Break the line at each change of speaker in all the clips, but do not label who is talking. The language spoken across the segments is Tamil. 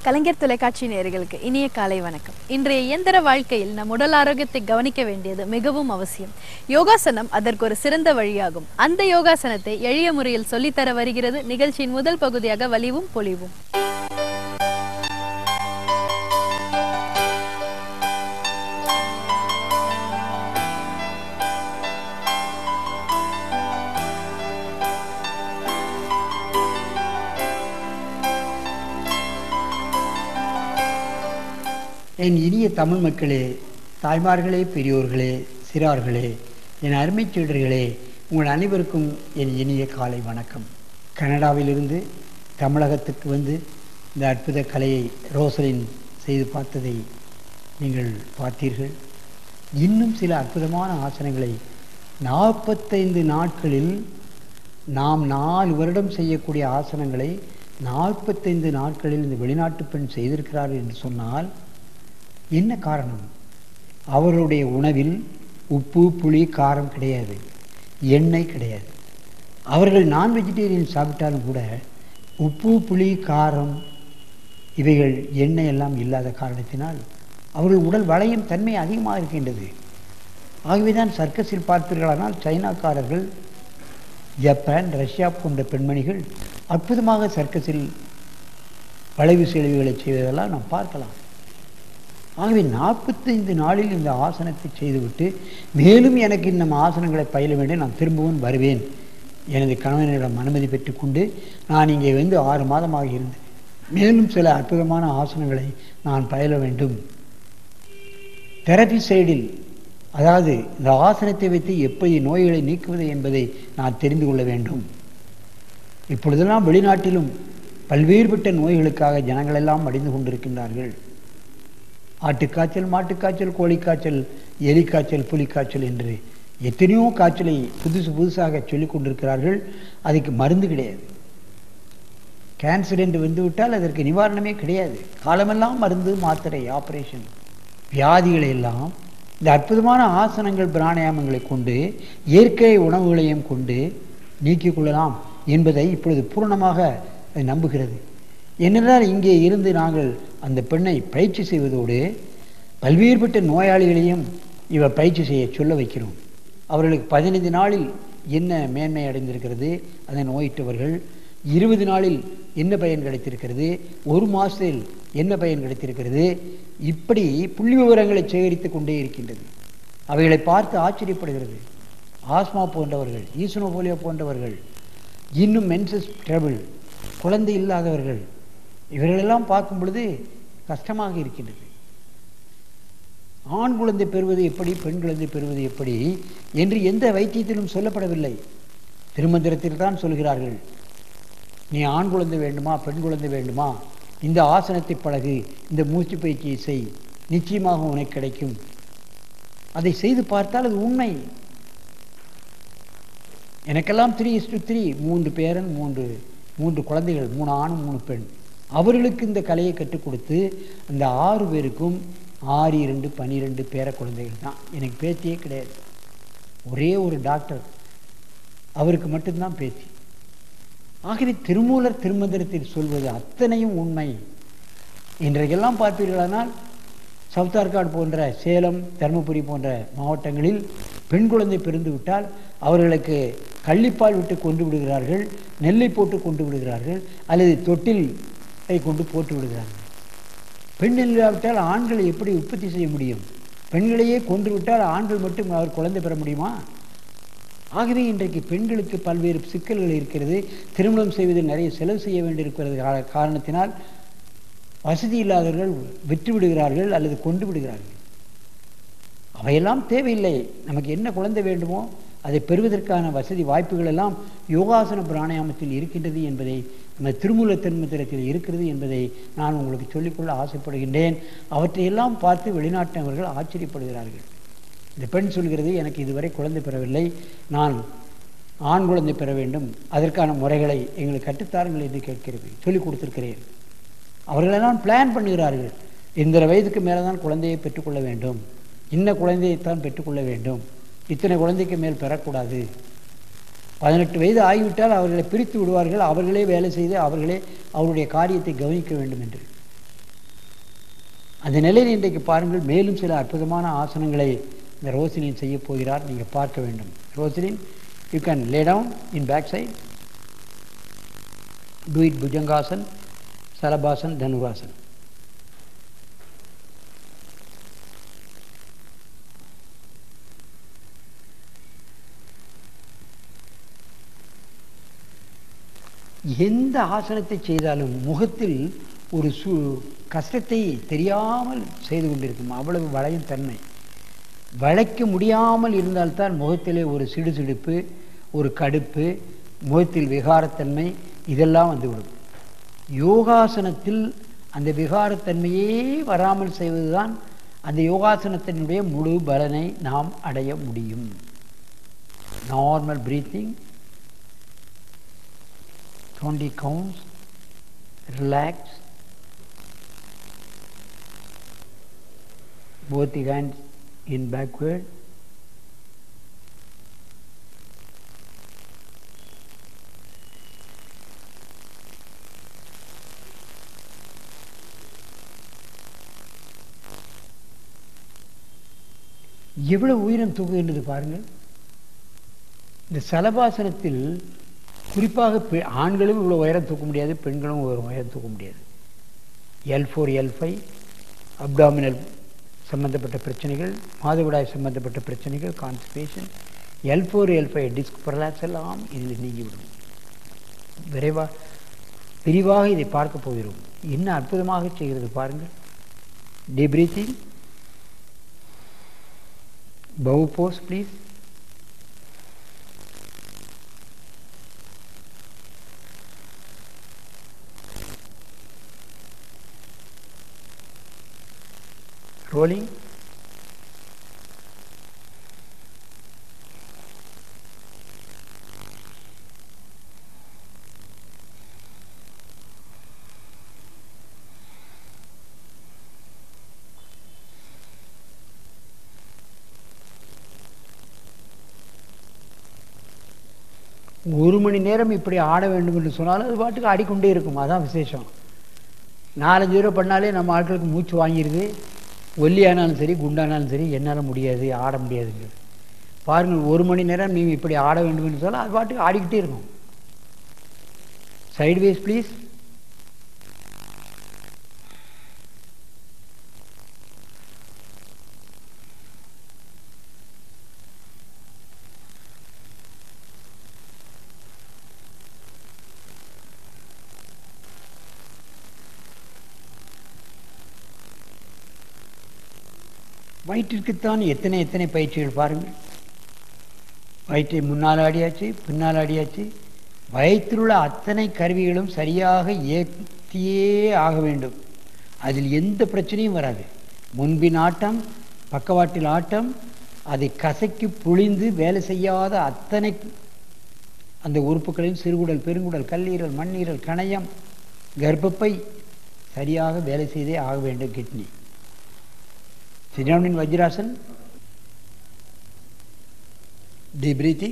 கலைஞர் தொலைக்காட்சி நேயர்களுக்கு இனிய காலை வணக்கம் இன்றைய இயந்திர வாழ்க்கையில் நம் உடல் ஆரோக்கியத்தை கவனிக்க வேண்டியது மிகவும் அவசியம் யோகாசனம் அதற்கு ஒரு சிறந்த வழியாகும் அந்த யோகாசனத்தை எளிய முறையில் சொல்லித்தர வருகிறது நிகழ்ச்சியின் முதல் பகுதியாக வலிவும் பொலிவும்
என் இனிய தமிழ் மக்களே தாய்மார்களே பெரியோர்களே சிறார்களே என் அருமைச் சீடர்களே உங்கள் அனைவருக்கும் என் இனிய காலை வணக்கம் கனடாவிலிருந்து தமிழகத்துக்கு வந்து இந்த அற்புத கலையை ரோசலின் செய்து பார்த்ததை நீங்கள் பார்த்தீர்கள் இன்னும் சில அற்புதமான ஆசனங்களை நாற்பத்தைந்து நாட்களில் நாம் நாலு வருடம் செய்யக்கூடிய ஆசனங்களை நாற்பத்தைந்து நாட்களில் இந்த வெளிநாட்டு பெண் செய்திருக்கிறார் என்று சொன்னால் என்ன காரணம் அவருடைய உணவில் உப்பு புளி காரம் கிடையாது எண்ணெய் கிடையாது அவர்கள் நான் வெஜிடேரியன் சாப்பிட்டாலும் கூட உப்பு புளி காரம் இவைகள் எண்ணெய் எல்லாம் இல்லாத காரணத்தினால் அவர்கள் உடல் வளையும் தன்மை அதிகமாக இருக்கின்றது ஆகவே தான் சர்க்கஸில் பார்ப்பீர்களானால் சைனாக்காரர்கள் ஜப்பான் ரஷ்யா போன்ற பெண்மணிகள் அற்புதமாக சர்க்கஸில் வளைவு செலவுகளை செய்வதெல்லாம் நாம் பார்க்கலாம் ஆகவே நாற்பத்தைந்து நாளில் இந்த ஆசனத்தை செய்துவிட்டு மேலும் எனக்கு இன்னும் ஆசனங்களை பயில வேண்டும் நான் திரும்பவும் வருவேன் எனது கணவனிடம் அனுமதி பெற்றுக்கொண்டு நான் இங்கே வந்து ஆறு மாதமாக இருந்தேன் மேலும் சில அற்புதமான ஆசனங்களை நான் பயில வேண்டும் தெரபி சைடில் அதாவது இந்த ஆசனத்தை வைத்து எப்படி நோய்களை நீக்குவது என்பதை நான் தெரிந்து கொள்ள வேண்டும் இப்பொழுதெல்லாம் வெளிநாட்டிலும் பல்வேறுபட்ட நோய்களுக்காக ஜனங்களெல்லாம் அடைந்து கொண்டிருக்கின்றார்கள் ஆட்டுக்காய்ச்சல் மாட்டுக்காய்ச்சல் கோழிக்காய்ச்சல் எலிக்காய்ச்சல் புலிக்காய்ச்சல் என்று எத்தனையோ காய்ச்சலை புதுசு புதுசாக சொல்லிக் கொண்டிருக்கிறார்கள் அதுக்கு மருந்து கிடையாது கேன்சர் என்று வந்துவிட்டால் அதற்கு நிவாரணமே கிடையாது காலமெல்லாம் மருந்து மாத்திரை ஆபரேஷன் வியாதிகளை எல்லாம் இந்த அற்புதமான ஆசனங்கள் பிராணாயாமங்களை கொண்டு இயற்கை உணவுகளையும் கொண்டு நீக்கிக் கொள்ளலாம் என்பதை இப்பொழுது பூரணமாக அது நம்புகிறது என்னென்றால் இங்கே இருந்து நாங்கள் அந்த பெண்ணை பயிற்சி செய்வதோடு பல்வேறுபட்ட நோயாளிகளையும் இவர் பயிற்சி செய்ய சொல்ல வைக்கிறோம் அவர்களுக்கு பதினைந்து நாளில் என்ன மேன்மை அடைந்திருக்கிறது அதை நோயிட்டவர்கள் இருபது நாளில் என்ன பயன் கிடைத்திருக்கிறது ஒரு மாதத்தில் என்ன பயன் கிடைத்திருக்கிறது இப்படி புள்ளி விவரங்களை சேகரித்து கொண்டே இருக்கின்றது அவைகளை பார்த்து ஆச்சரியப்படுகிறது ஆஸ்மா போன்றவர்கள் ஈசனோபோலியோ போன்றவர்கள் இன்னும் மென்சஸ் ட்ரபிள் குழந்தை இல்லாதவர்கள் இவர்களெல்லாம் பார்க்கும் பொழுது கஷ்டமாக இருக்கின்றது ஆண் குழந்தை பெறுவது எப்படி பெண் குழந்தை பெறுவது எப்படி என்று எந்த வைத்தியத்திலும் சொல்லப்படவில்லை திருமந்திரத்தில் தான் சொல்கிறார்கள் நீ ஆண் குழந்தை வேண்டுமா பெண் குழந்தை வேண்டுமா இந்த ஆசனத்தை பழகு இந்த மூச்சு பயிற்சியை செய் நிச்சயமாக உனக்கு கிடைக்கும் அதை செய்து பார்த்தால் அது உண்மை எனக்கெல்லாம் த்ரீ இஸ்டு த்ரீ மூன்று பேரன் மூன்று மூன்று குழந்தைகள் மூணு ஆணும் மூணு பெண் அவர்களுக்கு இந்த கலையை கற்றுக் கொடுத்து அந்த ஆறு பேருக்கும் ஆறு இரண்டு பன்னிரெண்டு பேர குழந்தைகள் தான் எனக்கு பேத்தியே கிடையாது ஒரே ஒரு டாக்டர் அவருக்கு மட்டும்தான் பேத்தி ஆகவே திருமூலர் திருமந்திரத்தில் சொல்வது அத்தனையும் உண்மை இன்றைக்கெல்லாம் பார்ப்பீர்களானால் சவுத்தார்காடு போன்ற சேலம் தருமபுரி போன்ற மாவட்டங்களில் பெண் குழந்தை பிறந்து விட்டால் அவர்களுக்கு கள்ளிப்பால் விட்டு கொண்டு விடுகிறார்கள் நெல்லை போட்டு கொண்டு விடுகிறார்கள் அல்லது தொட்டில் கொண்டு போட்டு விடுகிறார்கள் பெண் இல்லாவிட்டால் ஆண்களை எப்படி உற்பத்தி செய்ய முடியும் பெண்களையே கொன்று விட்டால் ஆண்கள் மட்டும் அவர் குழந்தை பெற முடியுமா ஆகவே இன்றைக்கு பெண்களுக்கு பல்வேறு சிக்கல்கள் இருக்கிறது திருமணம் செய்வதில் நிறைய செலவு செய்ய வேண்டியிருக்கிறது காரணத்தினால் வசதி இல்லாதவர்கள் விற்று விடுகிறார்கள் அல்லது கொண்டு விடுகிறார்கள் அவையெல்லாம் தேவையில்லை நமக்கு என்ன குழந்தை வேண்டுமோ அதை பெறுவதற்கான வசதி வாய்ப்புகள் எல்லாம் யோகாசன பிராணாயாமத்தில் இருக்கின்றது என்பதை நம்ம திருமூல தென்மத்திரத்தில் இருக்கிறது என்பதை நான் உங்களுக்கு சொல்லிக்கொள்ள ஆசைப்படுகின்றேன் அவற்றையெல்லாம் பார்த்து வெளிநாட்டவர்கள் ஆச்சரியப்படுகிறார்கள் இந்த பெண் சொல்கிறது எனக்கு இதுவரை குழந்தை பெறவில்லை நான் ஆண் குழந்தை பெற வேண்டும் அதற்கான முறைகளை எங்களுக்கு கற்றுத்தாருங்கள் என்று கேட்கிறது சொல்லிக் கொடுத்திருக்கிறேன் அவர்களெல்லாம் பிளான் பண்ணுகிறார்கள் இந்த வயதுக்கு மேலே தான் குழந்தையை பெற்றுக்கொள்ள வேண்டும் இன்ன குழந்தையைத்தான் பெற்றுக்கொள்ள வேண்டும் இத்தனை குழந்தைக்கு மேல் பெறக்கூடாது பதினெட்டு வயது ஆகிவிட்டால் அவர்களை பிரித்து விடுவார்கள் அவர்களே வேலை செய்து அவர்களே அவருடைய காரியத்தை கவனிக்க வேண்டும் என்று அந்த நிலையில் இன்றைக்கு பாருங்கள் மேலும் சில அற்புதமான ஆசனங்களை இந்த ரோசிலின் செய்ய போகிறார் நீங்கள் பார்க்க வேண்டும் ரோசிலின் you can lay down in back side do it Bhujangasan Shalabhasan Dhanurasan எந்த ஆசனத்தை செய்தாலும் முகத்தில் ஒரு சு கஷ்டத்தை தெரியாமல் செய்து கொண்டிருக்கும் அவ்வளவு வளையும் தன்மை வளைக்க முடியாமல் இருந்தால்தான் முகத்திலே ஒரு சிடுசிடுப்பு ஒரு கடுப்பு முகத்தில் விகாரத்தன்மை இதெல்லாம் வந்துவிடும் யோகாசனத்தில் அந்த விகாரத்தன்மையே வராமல் செய்வதுதான் அந்த யோகாசனத்தினுடைய முழு பலனை நாம் அடைய முடியும் normal breathing 20 counts, relax, both the hands in backward. எவ்வளவு உயிரம் தூக்குகின்றது பாருங்கள் இந்த சலபாசனத்தில் குறிப்பாக பெ ஆண்களும் இவ்வளோ உயரம் தூக்க முடியாது பெண்களும் ஒரு உயரம் தூக்க முடியாது L four L five abdominal சம்பந்தப்பட்ட பிரச்சனைகள் மாதவிடாய் சம்பந்தப்பட்ட பிரச்சனைகள் constipation L four L five disc prolapse எல்லாம் இதில் நீங்கிவிடும் விரைவாக விரிவாக இதை பார்க்க போகிறோம் என்ன அற்புதமாக செய்கிறது பாருங்கள் டி பிரீத்திங் பவு போஸ் ப்ளீஸ் rolling ஒரு மணி நேரம் இப்படி ஆட வேண்டும் என்று சொன்னாலும் அது பாட்டுக்கு ஆடிக்கொண்டே இருக்கும் அதான் விசேஷம் நாலஞ்சு தடவை பண்ணாலே நம்ம ஆட்களுக்கு மூச்சு வாங்கிடுது ஒல்லியானாலும் சரி குண்டானாலும் சரி என்னால் முடியாது ஆட முடியாதுங்கிறது பாருங்கள் ஒரு மணி நேரம் நீ இப்படி ஆட வேண்டும் என்று சொன்னால் அது பாட்டுக்கு ஆடிக்கிட்டே இருக்கும் சைடு வேஸ் ப்ளீஸ் வயிற்றிற்குத்தான் எத்தனை எத்தனை பயிற்சிகள் பாருங்கள் வயிற்றை முன்னால் ஆடியாச்சு பின்னால் ஆடியாச்சு வயிற்றில் உள்ள அத்தனை கருவிகளும் சரியாக இயக்கியே ஆக வேண்டும் அதில் எந்த பிரச்சனையும் வராது முன்பின் ஆட்டம் பக்கவாட்டில் ஆட்டம் அதை கசக்கி புழிந்து வேலை செய்யாத அத்தனை அந்த உறுப்புகளையும் சிறுகுடல் பெருங்குடல் கல்லீரல் மண்ணீரல் கணையம் கர்ப்பப்பை சரியாக வேலை செய்தே ஆக வேண்டும் kidney Sit down in Vajrasan. Deep breathing.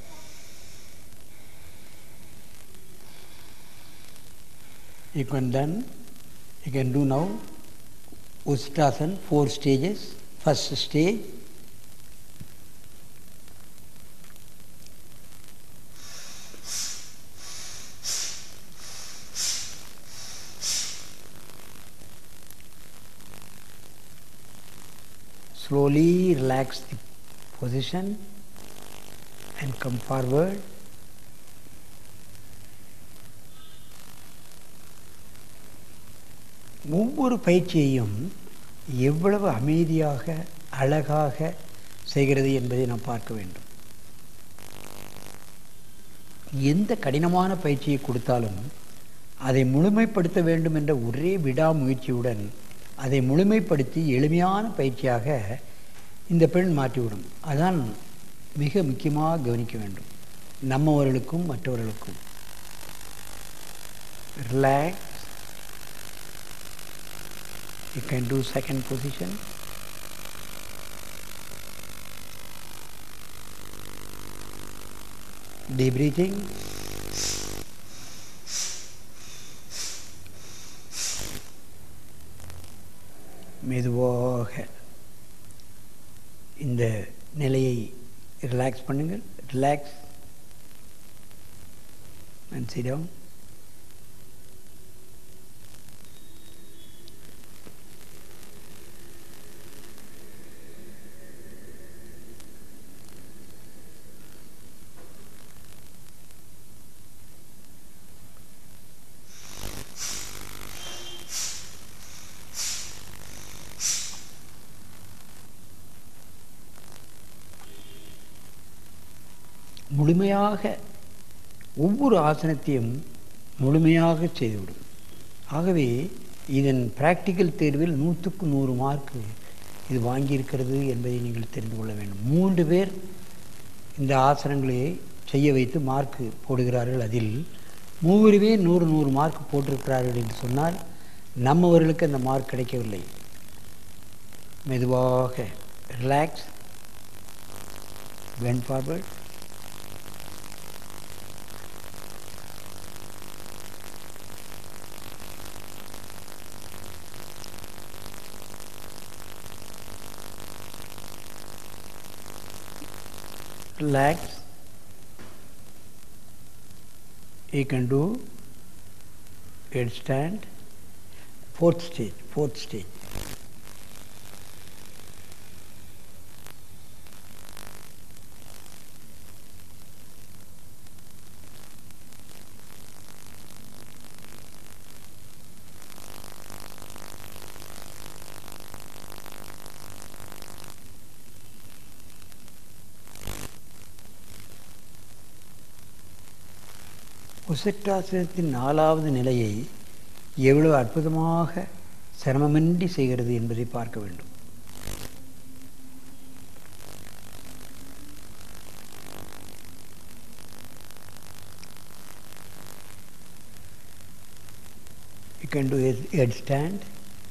You can done. You can do now. Ustrasan, four stages. First stage. slowly relax the position and come forward. ஒவ்வொரு பயிற்சியையும் எவ்வளவு அமைதியாக அழகாக செய்கிறது என்பதை நாம் பார்க்க வேண்டும் எந்த கடினமான பயிற்சியை கொடுத்தாலும் அதை முழுமைப்படுத்த வேண்டும் என்ற ஒரே விடாமுயற்சியுடன் அதை முழுமைப்படுத்தி எளிமையான பயிற்சியாக இந்த பெண் மாற்றிவிடும் அதான் மிக முக்கியமாக கவனிக்க வேண்டும் நம்மவர்களுக்கும் மற்றவர்களுக்கும் relax you can do second position deep breathing மெதுவாக இந்த நிலையை ரிலாக்ஸ் பண்ணுங்கள் ரிலாக்ஸ் and sit down. முழுமையாக ஒவ்வொரு ஆசனத்தையும் முழுமையாக செய்துவிடும் ஆகவே இதன் பிராக்டிக்கல் தேர்வில் நூற்றுக்கு நூறு மார்க் இது வாங்கியிருக்கிறது என்பதை நீங்கள் தெரிந்து கொள்ள வேண்டும் மூன்று பேர் இந்த ஆசனங்களை செய்ய வைத்து மார்க் போடுகிறார்கள் அதில் மூவருமே நூறு நூறு மார்க் போட்டிருக்கிறார்கள் என்று சொன்னால் நம்மவர்களுக்கு அந்த மார்க் கிடைக்கவில்லை மெதுவாக ரிலாக்ஸ் வென் forward relax you can do headstand fourth stage fourth stage உசட்டாசனத்தின் நாலாவது நிலையை எவ்வளவு அற்புதமாக சிரமமின்றி செய்கிறது என்பதை பார்க்க வேண்டும் You can do a headstand.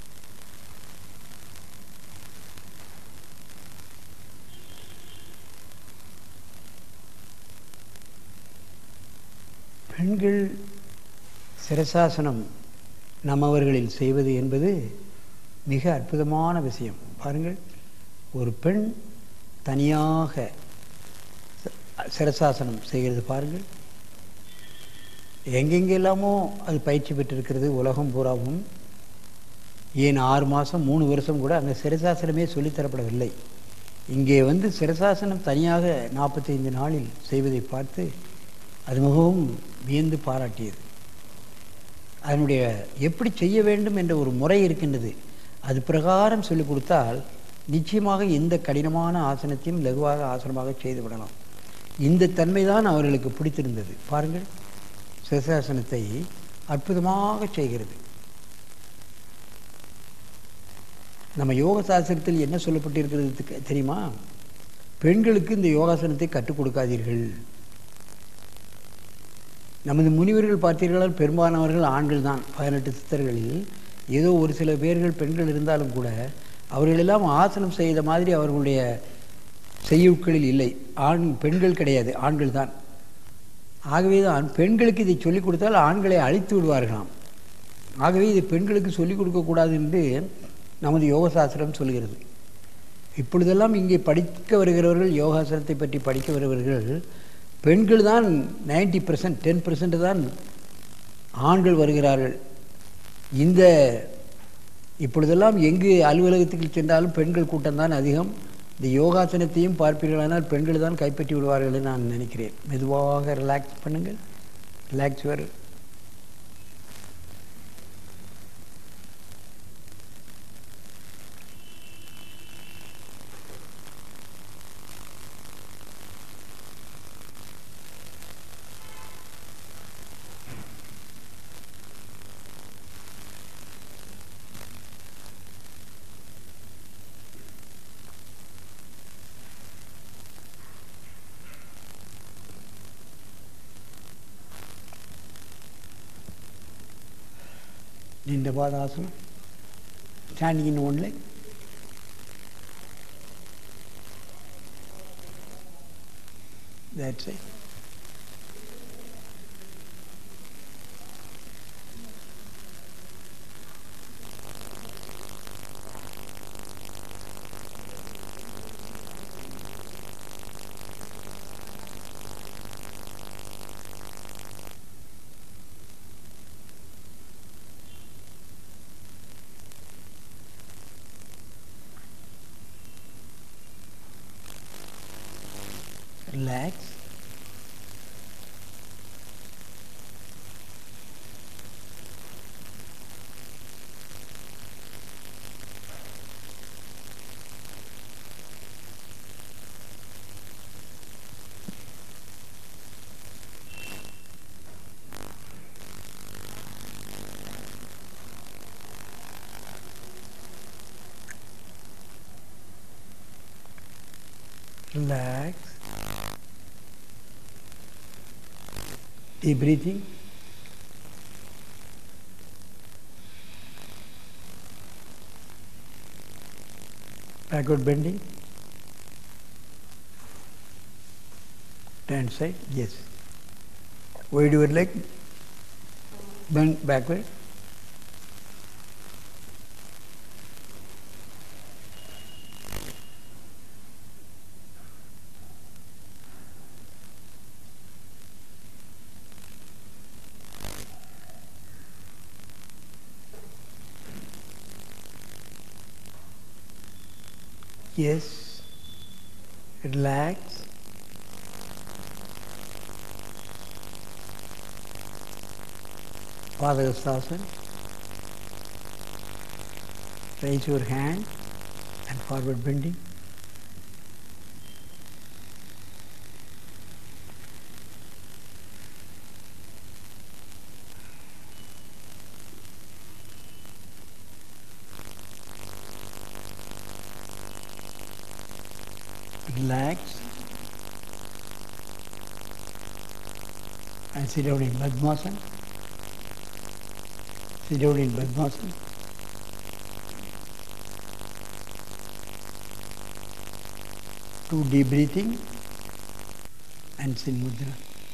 பெண்கள் சிரசாசனம் நம்மவர்களில் செய்வது என்பது மிக அற்புதமான விஷயம் பாருங்கள் ஒரு பெண் தனியாக ச- சிரசாசனம் செய்கிறது பாருங்கள் எங்கெங்கெல்லாமோ அது பயிற்சி பெற்றிருக்கிறது உலகம் பூராவும் ஏன் ஆறு மாதம் மூணு வருஷம் கூட அங்கே சிரசாசனமே சொல்லித்தரப்படவில்லை இங்கே வந்து சிரசாசனம் தனியாக நாற்பத்தைந்து நாளில் செய்வதை பார்த்து அது மிகவும் வியந்து பாராட்டியது அதனுடைய எப்படி செய்ய வேண்டும் என்ற ஒரு முறை இருக்கின்றது அது பிரகாரம் சொல்லிக் கொடுத்தால் நிச்சயமாக எந்த கடினமான ஆசனத்தையும் லகுவாக ஆசனமாக செய்து விடலாம் இந்த தன்மை தான் அவர்களுக்கு பிடித்திருந்தது பாருங்கள் சிரசாசனத்தை அற்புதமாக செய்கிறது நம்ம யோக சாஸ்திரத்தில் என்ன சொல்லப்பட்டிருக்கிறது தெ- தெரியுமா பெண்களுக்கு இந்த யோகாசனத்தை கற்றுக் கொடுக்காதீர்கள் நமது முனிவர்கள் பார்த்தீர்களால் பெரும்பாலானவர்கள் ஆண்கள் தான் பதினெட்டு சித்தர்களில் ஏதோ ஒரு சில பேர்கள் பெண்கள் இருந்தாலும் கூட அவர்களெல்லாம் ஆசனம் செய்த மாதிரி அவர்களுடைய செய்யுட்களில் இல்லை ஆண் பெண்கள் கிடையாது ஆண்கள் தான் ஆகவே தான் பெண்களுக்கு இதை சொல்லிக் கொடுத்தால் ஆண்களை அழித்து விடுவார்களாம் ஆகவே இது பெண்களுக்கு சொல்லிக் கொடுக்கக்கூடாது என்று நமது யோகசாஸ்திரம் சொல்கிறது இப்பொழுதெல்லாம் இங்கே படிக்க வருகிறவர்கள் யோகாசனத்தை பற்றி படிக்க வருகிறவர்கள் பெண்கள் தான் நைன்டி பர்சன்ட் டென் பர்சன்ட் தான் ஆண்கள் வருகிறார்கள் இந்த இப்பொழுதெல்லாம் எங்கு அலுவலகத்துக்கு சென்றாலும் பெண்கள் கூட்டம் தான் அதிகம் இந்த யோகாசனத்தையும் பார்ப்பீர்களானால் பெண்கள் தான் கைப்பற்றி விடுவார்கள் என்று நான் நினைக்கிறேன் மெதுவாக ரிலாக்ஸ் பண்ணுங்கள் ரிலாக்ஸ் யுவர் நின்ற பாதாசனம் standing in one leg that's it Relax. Relax. Deep breathing. Backward bending. Turn side, yes. Wide your leg. Bend backward. Yes. Relax. Padagasthasan. Raise your hand and forward bending. Relax. And sit down in Padmasana. Sit down in Padmasana. Do deep breathing and sit mudra.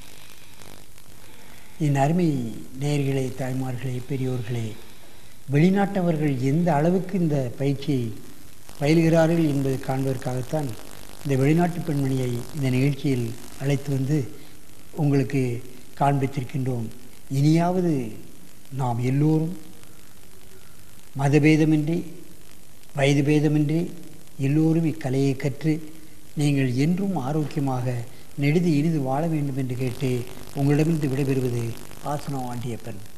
என் அருமை நேயர்களே தாய்மார்களே பெரியோர்களே வெளிநாட்டவர்கள் எந்த அளவுக்கு இந்த பயிற்சியை பயில்கிறார்கள் என்பதை காண்பதற்காகத்தான் இந்த வெளிநாட்டு பெண்மணியை இந்த நிகழ்ச்சியில் அழைத்து வந்து உங்களுக்கு காண்பித்திருக்கின்றோம் இனியாவது நாம் எல்லோரும் மதபேதமின்றி வயது பேதமின்றி எல்லோரும் இக்கலையை கற்று நீங்கள் என்றும் ஆரோக்கியமாக நெடுது இனிது வாழ வேண்டும் என்று கேட்டு உங்களிடமிருந்து விடைபெறுவது ஆசனம் ஆண்டியப்பன்